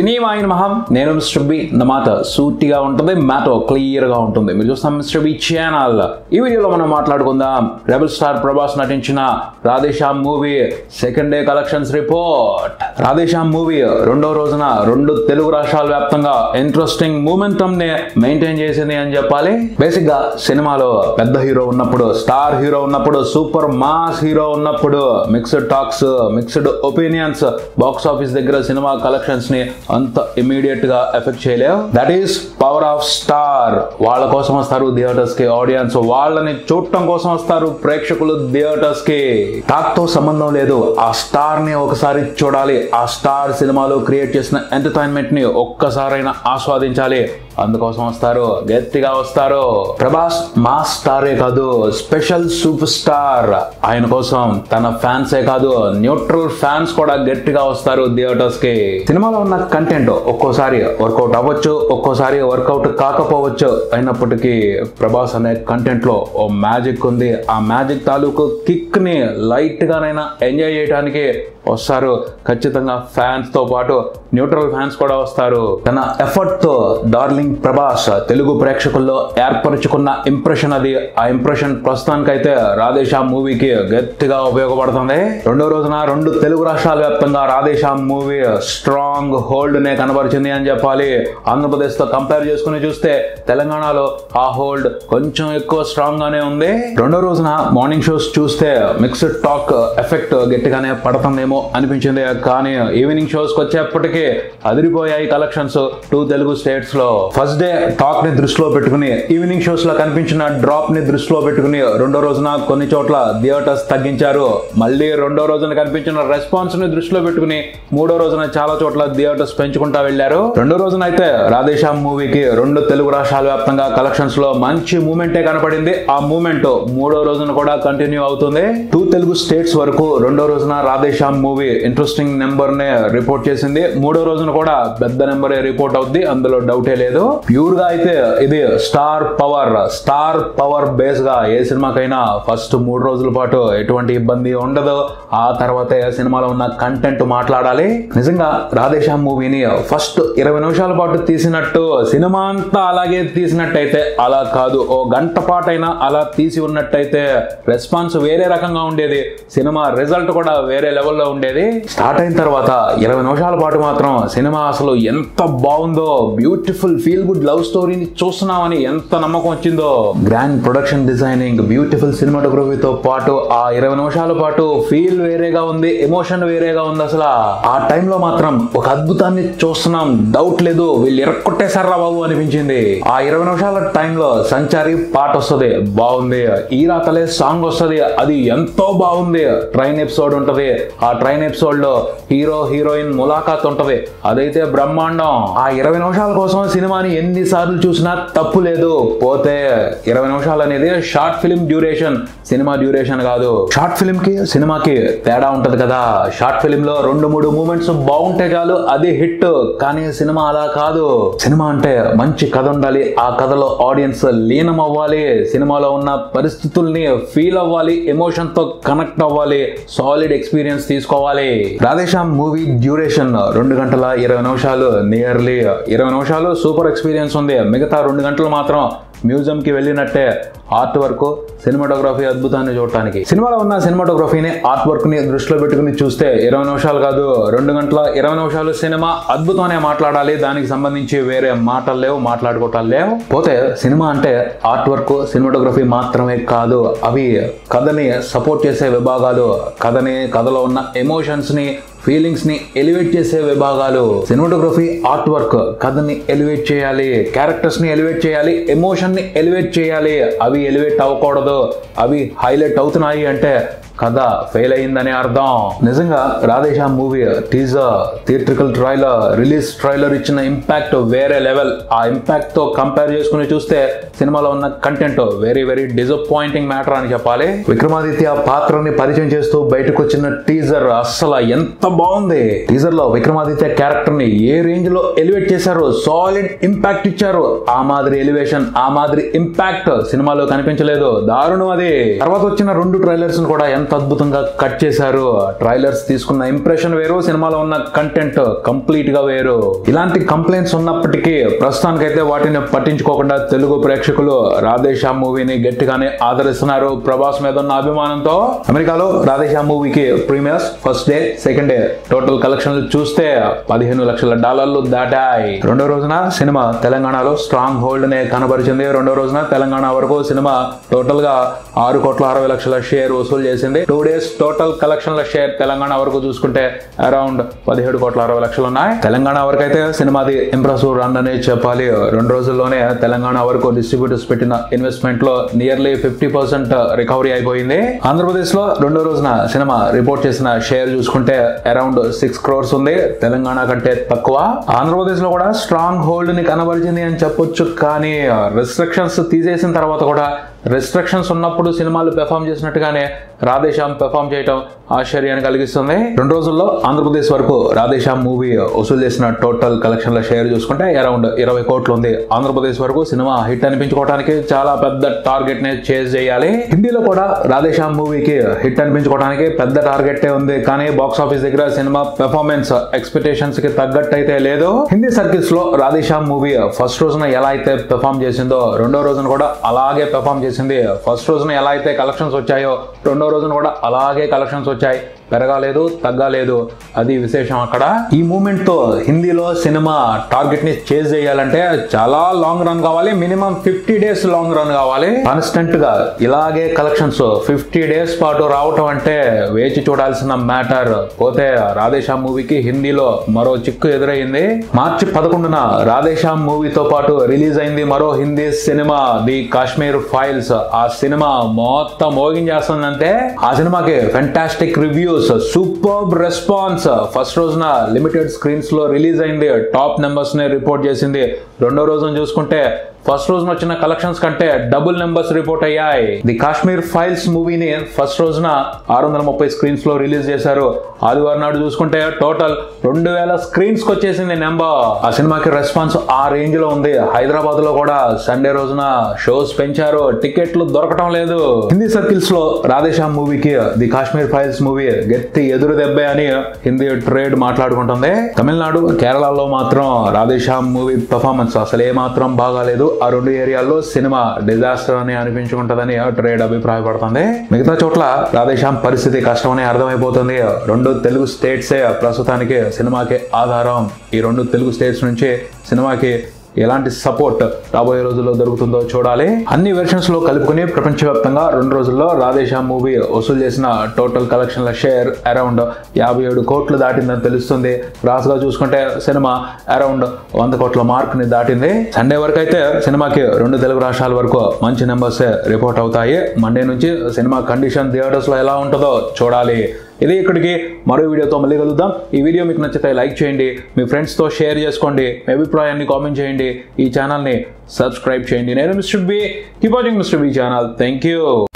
cinema అయిన మహం నేను Mr B నా మాట సూటిగా ఉంటుంది మ్యాటో క్లియర్ గా ఉంటుంది మీరు చూస్తాం మిస్టర్ బి ఛానల్ ఈ వీడియోలో మనం మాట్లాడుకుందాం రెబల్ స్టార్ ప్రభాస్ నటించిన Radhe Shyam movie second day collections report Radhe Shyam movie రెండో రోజున రెండు తెలుగు రాష్ట్రాల వ్యాప్తంగా ఇంట్రెస్టింగ్ మూమెంటం ని మెయింటైన్ చేసింది అని చెప్పాలి బేసిక్ గా సినిమాలో పెద్ద హీరో ఉన్నప్పుడు స్టార్ హీరో ఉన్నప్పుడు సూపర్ మాస్ హీరో ఉన్నప్పుడు mixed talks mixed opinions box office దగ్గర సినిమా కలెక్షన్స్ ని అంత ఇమీడియట్ గా ఎఫెక్ట్ చేయలేవు that is power of star వాళ్ళ కోసం వస్తారు థియేటర్స్ కి ఆడియన్స్ వాళ్ళని చూడటం కోసం వస్తారు ప్రేక్షకులు థియేటర్స్ కి టాక్ తో సంబంధం లేదు ఆ స్టార్ ని ఒకసారి చూడాలి ఆ స్టార్ సినిమాలో క్రియేట్ చేసిన ఎంటర్టైన్మెంట్ ని ఒక్కసారైనా ఆస్వాదించాలి అందుకోసం వస్తారు గట్టిగా వస్తారు ప్రభాస్ మా స్టారే కాదు స్పెషల్ సూపర్ స్టార్ ఆయన కోసం తన ఫ్యాన్సే కాదు న్యూట్రల్ ఫ్యాన్స్ కూడా గట్టిగా వస్తారు థియేటర్స్ కి సినిమాలో ఉన్న కంటెంట్ ఒక్కోసారి వర్కౌట్ అవ్వచ్చు ఒక్కోసారి వర్కౌట్ కాకపోవచ్చు అయినప్పటికీ ప్రభాస్ అనే కంటెంట్ లో ఓ మ్యాజిక్ ఉంది ఆ మ్యాజిక్ తాలూకు కిక్ ని లైట్ గానైనా ఎంజాయ్ చేయడానికి వస్తారు ఖచ్చితంగా ఫ్యాన్స్ తో పాటు న్యూట్రల్ ఫ్యాన్స్ కూడా వస్తారు తన ఎఫర్ట్ తో డార్లింగ్ ప్రభాస్ తెలుగు ప్రేక్షకుల్లో ఏర్పరచుకున్న ఇంప్రెషన్ అది ఆ ఇంప్రెషన్ ప్రస్తుతానికైతే రాధేశ్యామ్ మూవీకి గట్టిగా ఉపయోగపడుతుంది రెండో రోజున రెండు తెలుగు రాష్ట్రాల వ్యాప్తంగా రాధేశ్యామ్ మూవీ స్ట్రాంగ్ హోల్డ్ నే కనబరిచింది అని చెప్పాలి ఆంధ్రప్రదేశ్ తో కంపేర్ చేసుకుని చూస్తే తెలంగాణలో ఆ హోల్డ్ కొంచెం ఎక్కువ స్ట్రాంగ్ గానే ఉంది రెండో రోజున మార్నింగ్ షోస్ చూస్తే మిక్స్డ్ టాక్ ఎఫెక్ట్ గట్టిగానే పడుతుందేమో అనిపించింది కానీ ఈవినింగ్ షోస్ కి వచ్చేప్పటికీ అదిరిపోయాయి కలెక్షన్స్ టూ తెలుగు స్టేట్స్ లో ఫస్ట్ డే టాక్ ని దృష్టిలో పెట్టుకుని ఈవినింగ్ షోస్ లో కనిపించిన డ్రాప్ ని దృష్టిలో పెట్టుకుని రెండో రోజున కొన్ని చోట్ల థియేటర్స్ తగ్గించారు మళ్ళీ రెండో రోజున కనిపించిన రెస్పాన్స్ ని దృష్టిలో పెట్టుకుని మూడో రోజున చాలా చోట్ల థియేటర్స్ పెంచుకుంటా వెళ్లారు రెండో రోజున అయితే రాధేశ్యామ్ మూవీకి రెండు తెలుగు రాష్ట్రాల వ్యాప్తంగా కలెక్షన్స్ లో మంచి మూమెంటే కనపడింది ఆ మూమెంట్ మూడో రోజున కూడా కంటిన్యూ అవుతుంది టూ తెలుగు స్టేట్స్ వరకు రెండో రోజున రాధేశ్యామ్ మూవీ ఇంట్రెస్టింగ్ నెంబర్ నే రిపోర్ట్ చేసింది మూడో రోజున కూడా పెద్ద నెంబర్ రిపోర్ట్ అవుద్ది అందులో డౌటే లేదు ప్యూర్ గా అయితే ఇది star power star power base గా ఏ సినిమాకైనా ఫస్ట్ మూడు రోజుల పాటు ఎటువంటి ఇబ్బంది ఉండదు ఆ తర్వాత సినిమాలో ఉన్న కంటెంట్ మాట్లాడాలి నిజంగా రాధేశ్యామ్ మూవీని ఫస్ట్ ఇరవై నిమిషాల పాటు తీసినట్టు సినిమా అంతా అలాగే తీసినట్టయితే అలా కాదు ఓ గంట పాటైనా అలా తీసి ఉన్నట్టయితే రెస్పాన్స్ వేరే రకంగా ఉండేది సినిమా రిజల్ట్ కూడా వేరే లెవెల్లో ఉండేది స్టార్ట్ అయిన తర్వాత ఇరవై నిమిషాల పాటు మాత్రం సినిమా అసలు ఎంత బాగుందో బ్యూటిఫుల్ ఫీల్ గుడ్ లవ్ స్టోరీని చూస్తున్నామని ఎంత నమ్మకం వచ్చిందో గ్రాండ్ ప్రొడక్షన్ డిజైనింగ్ బ్యూటిఫుల్ సినిమాటోగ్రఫీతో పాటు ఆ ఇరవై నిమిషాల పాటు ఫీల్ వేరేగా ఉంది ఎమోషన్ వేరేగా ఉంది అసలు ఆ టైంలో మాత్రం ఒక అద్భుతాన్ని చూస్తున్నాం డౌట్ లేదు వీళ్ళు ఎరక్కొట్టేశారా బాబు అనిపించింది ఆ ఇరవై నిమిషాల టైంలో సంచారి పాట వస్తుంది బాగుంది ఈ రాతలే సాంగ్ వస్తుంది అది ఎంతో బాగుంది ట్రైన్ ఎపిసోడ్ ఉంటది ఆ ట్రైన్ ఎపిసోడ్ లో హీరో హీరోయిన్ ములాఖాత్ ఉంటది అదైతే బ్రహ్మాండం ఆ ఇరవై నిమిషాల కోసం సినిమాని ఎన్నిసార్లు చూసినా తప్పు లేదు పోతే ఇరవై నిమిషాలు అనేది షార్ట్ ఫిల్మ్ డ్యూరేషన్ సినిమా డ్యూరేషన్ కాదు షార్ట్ ఫిల్మ్ కి సినిమాకి తేడా ఉంటది కదా షార్ట్ ఫిల్మ్ లో రెండు మూడు మూమెంట్స్ బాగుంటే చాలు అది హిట్ కానీ సినిమా అలా కాదు సినిమా అంటే మంచి కథ ఉండాలి ఆ కథలో ఆడియన్స్ లీనం అవ్వాలి సినిమాలో ఉన్న పరిస్థితుల్ని ఫీల్ అవ్వాలి ఎమోషన్ తో కనెక్ట్ అవ్వాలి సాలిడ్ ఎక్స్పీరియన్స్ తీసుకోవాలి రాధేశ్యామ్ మూవీ డ్యూరేషన్ రెండు గంటల ఇరవై నిమిషాలు నియర్లీ ఇరవై నిమిషాలు సూపర్ ఎక్స్పీరియన్స్ ఉంది మిగతా రెండు గంటలు మాత్రం మ్యూజియం కి వెళ్ళినట్టే ఆర్ట్ వర్క్ సినిమాటోగ్రఫీ అద్భుతాన్ని చూడటానికి సినిమాలో ఉన్న సినిమాటోగ్రఫీని ఆర్ట్ వర్క్ ని దృష్టిలో పెట్టుకుని చూస్తే ఇరవై నిమిషాలు కాదు రెండు గంటల ఇరవై నిమిషాలు సినిమా అద్భుతమనే మాట్లాడాలి దానికి సంబంధించి వేరే మాటలు లేవు మాట్లాడుకోవటాలు లేవు పోతే సినిమా అంటే ఆర్ట్ వర్క్ సినిమాటోగ్రఫీ మాత్రమే కాదు అవి కథని సపోర్ట్ చేసే విభాగాలు కథని కథలో ఉన్న ఎమోషన్స్ ని ఫీలింగ్స్ ని ఎలివేట్ చేసే విభాగాలు సినిమాటోగ్రఫీ ఆర్ట్ వర్క్ కథని ఎలివేట్ చేయాలి క్యారెక్టర్స్ ని ఎలివేట్ చేయాలి ఎమోషన్ ని ఎలివేట్ చేయాలి అవి ఎలివేట్ అవ్వకూడదు అవి హైలైట్ అవుతున్నాయి అంటే కథ ఫెయిల్ అయిందని అర్థం నిజంగా Radhe Shyam movie teaser theatrical trailer release trailer ఇచ్చిన ఇంపాక్ట్ వేరే లెవెల్ ఆ ఇంపాక్ట్ తో కంపేర్ చేసుకుని చూస్తే సినిమాలో ఉన్న content very very disappointing matter అని చెప్పాలి విక్రమాదిత్య పాత్రని పరిచయం చేస్తూ బయటకు వచ్చిన టీజర్ అస్సలు ఎంత బాగుంది టీజర్ లో విక్రమాదిత్య క్యారెక్టర్ ని ఏ రేంజ్ లో ఎలివేట్ చేశారు సాలిడ్ ఇంపాక్ట్ ఇచ్చారు ఆ మాదిరి ఎలివేషన్ ఆ మాదిరి ఇంపాక్ట్ సినిమాలో కనిపించలేదు దారుణం అది తర్వాత వచ్చిన రెండు ట్రైలర్స్ కూడా ఎంత ఎంత అద్భుతంగా కట్ చేశారు ట్రైలర్స్ తీసుకున్న ఇంప్రెషన్ వేరు సినిమాలో ఉన్న కంటెంట్ కంప్లీట్ గా వేరు ఇలాంటి కంప్లైంట్స్ ఉన్నప్పటికీ ప్రస్తుతానికైతే వాటిని పట్టించుకోకుండా తెలుగు ప్రేక్షకులు రాధేశ్యామ్ మూవీని గట్టిగానే ఆదరిస్తున్నారు ప్రభాస్ మీద ఉన్న అభిమానంతో అమెరికాలో రాధేశ్యామ్ మూవీకి premieres first day second day total కలెక్షన్లు చూస్తే పదిహేను లక్షల డాలర్లు దాటాయి రెండో రోజున సినిమా తెలంగాణలో స్ట్రాంగ్ హోల్డ్ నే కనబరిచింది రెండో రోజున తెలంగాణ వరకు సినిమా టోటల్ గా ఆరు కోట్ల అరవై లక్షల షేర్ వసూలు చేసింది టూ డేస్ టోటల్ కలెక్షన్ల షేర్ తెలంగాణ వరకు చూసుకుంటే అరౌండ్ పదిహేడు కోట్ల అరవై లక్షలు ఉన్నాయి తెలంగాణ వరకు అయితే సినిమాది ఇంప్రెసివ్ రన్ అనే చెప్పాలి రెండు రోజుల్లోనే తెలంగాణ వరకు డిస్ట్రిబ్యూటర్స్ పెట్టిన ఇన్వెస్ట్మెంట్ లో నియర్లీ ఫిఫ్టీ పర్సెంట్ రికవరీ అయిపోయింది ఆంధ్రప్రదేశ్ లో రెండో రోజున సినిమా రిపోర్ట్ చేసిన షేర్ చూసుకుంటే అరౌండ్ సిక్స్ క్రోర్స్ ఉంది తెలంగాణ కంటే తక్కువ ఆంధ్రప్రదేశ్ లో కూడా స్ట్రాంగ్ హోల్డ్ ని కనబరిచింది అని చెప్పొచ్చు కానీ రెస్ట్రిక్షన్స్ తీసేసిన తర్వాత కూడా రెస్ట్రిక్షన్స్ ఉన్నప్పుడు సినిమాలు పెర్ఫామ్ చేసినట్టుగానే రాధేశ్యామ్ పెర్ఫామ్ చేయటం ఆశ్చర్యాన్ని కలిగిస్తుంది రెండు రోజుల్లో ఆంధ్రప్రదేశ్ వరకు రాధేశ్యామ్ మూవీ వసూలు చేసిన టోటల్ కలెక్షన్ల షేర్ చూసుకుంటే అరౌండ్ ఇరవై కోట్లు ఉంది ఆంధ్రప్రదేశ్ వరకు సినిమా హిట్ అనిపించుకోవడానికి చాలా పెద్ద టార్గెట్ ని చేజ్ చేయాలి హిందీలో కూడా రాధేశ్యామ్ మూవీకి హిట్ అనిపించుకోవడానికి పెద్ద టార్గెట్ ఉంది కానీ బాక్స్ ఆఫీస్ దగ్గర సినిమా పెర్ఫార్మెన్స్ ఎక్స్పెక్టేషన్స్ కి తగ్గట్టు అయితే లేదు హిందీ సర్కిల్స్ లో రాధేశ్యామ్ మూవీ ఫస్ట్ రోజున ఎలా అయితే పెర్ఫామ్ చేసిందో రెండో రోజున కూడా అలాగే పెర్ఫామ్ చేసింది ఫస్ట్ రోజున ఎలా అయితే కలెక్షన్స్ వచ్చాయో రెండో రోజున కూడా అలాగే కలెక్షన్స్ వచ్చాయి పెరగాలేదు తగ్గలేదు అది విశేషం అక్కడ ఈ మూమెంట్ తో హిందీలో సినిమా టార్గెట్ ని చేజ్ చేయాలంటే చాలా లాంగ్ రన్ కావాలి minimum fifty days long run కావాలి కాన్స్టెంట్ గా ఇలాగే కలెక్షన్స్ ఫిఫ్టీ డేస్ పాటు రావటం అంటే వేచి చూడాల్సిన మ్యాటర్ పోతే రాధేశ్యామ్ మూవీకి హిందీలో మరో చిక్కు ఎదురైంది మార్చి పదకొండున రాధేశ్యామ్ మూవీతో పాటు రిలీజ్ అయింది మరో హిందీ సినిమా ది కాశ్మీర్ ఫైల్స్ ఆ సినిమా మొత్తం మోగించేస్తుందంటే ఆ సినిమాకి fantastic reviews super response first రోజున లిమిటెడ్ స్క్రీన్స్ లో రిలీజ్ అయింది టాప్ నెంబర్స్ ని రిపోర్ట్ చేసింది రెండో రోజున చూసుకుంటే ఫస్ట్ రోజున వచ్చిన కలెక్షన్స్ కంటే డబుల్ నెంబర్స్ రిపోర్ట్ అయ్యాయి ది కాశ్మీర్ ఫైల్స్ మూవీని ఫస్ట్ రోజున ఆరు వందల ముప్పై స్క్రీన్స్ లో రిలీజ్ చేశారు ఆదివారం నాడు చూసుకుంటే టోటల్ రెండు వేల స్క్రీన్స్ కి వచ్చేసింది నెంబర్ ఆ సినిమాకి రెస్పాన్స్ ఆ రేంజ్ లో ఉంది హైదరాబాద్ లో కూడా సండే రోజున షోస్ పెంచారు టికెట్లు దొరకటం లేదు హిందీ సర్కిల్స్ లో రాధేశ్యామ్ మూవీకి ది కాశ్మీర్ ఫైల్స్ మూవీ గట్టి ఎదురు దెబ్బే అని హిందీ ట్రేడ్ మాట్లాడుకుంటుంది తమిళనాడు కేరళలో మాత్రం రాధేశ్యామ్ మూవీ పెర్ఫార్మెన్స్ అసలు ఏ మాత్రం బాగాలేదు ఆ రెండు ఏరియాల్లో సినిమా డిజాస్టర్ అని అనిపించుకుంటుందని ట్రేడ్ అభిప్రాయపడుతుంది మిగతా చోట్ల రాధేశ్యామ్ పరిస్థితి కష్టమని అర్థమైపోతుంది రెండు తెలుగు స్టేట్సే ప్రస్తుతానికి సినిమాకి ఆధారం ఈ రెండు తెలుగు స్టేట్స్ నుంచి సినిమాకి ఎలాంటి సపోర్ట్ రాబోయే రోజుల్లో దొరుకుతుందో చూడాలి అన్ని వెర్షన్స్ లో కలుపుకుని ప్రపంచవ్యాప్తంగా రెండు రోజుల్లో రాధేశ్యామ్ మూవీ వసూలు చేసిన టోటల్ కలెక్షన్ల షేర్ అరౌండ్ యాభై ఏడు కోట్లు దాటిందని తెలుస్తుంది రాసుగా చూసుకుంటే సినిమా అరౌండ్ వంద కోట్ల మార్క్ ని దాటింది సండే వరకు అయితే సినిమాకి రెండు తెలుగు రాష్ట్రాల వరకు మంచి నెంబర్స్ రిపోర్ట్ అవుతాయి మండే నుంచి సినిమా కండిషన్ థియేటర్స్ లో ఎలా ఉంటుందో చూడాలి ఇది ఇక్కడికి మరో వీడియోతో మళ్ళీ కలుద్దాం ఈ వీడియో మీకు నచ్చితే లైక్ చేయండి మీ ఫ్రెండ్స్తో షేర్ చేసుకోండి మీ అభిప్రాయాన్ని కామెంట్ చేయండి ఈ ఛానల్ని సబ్స్క్రైబ్ చేయండి నేను Mr B keep watching Mr B channel thank you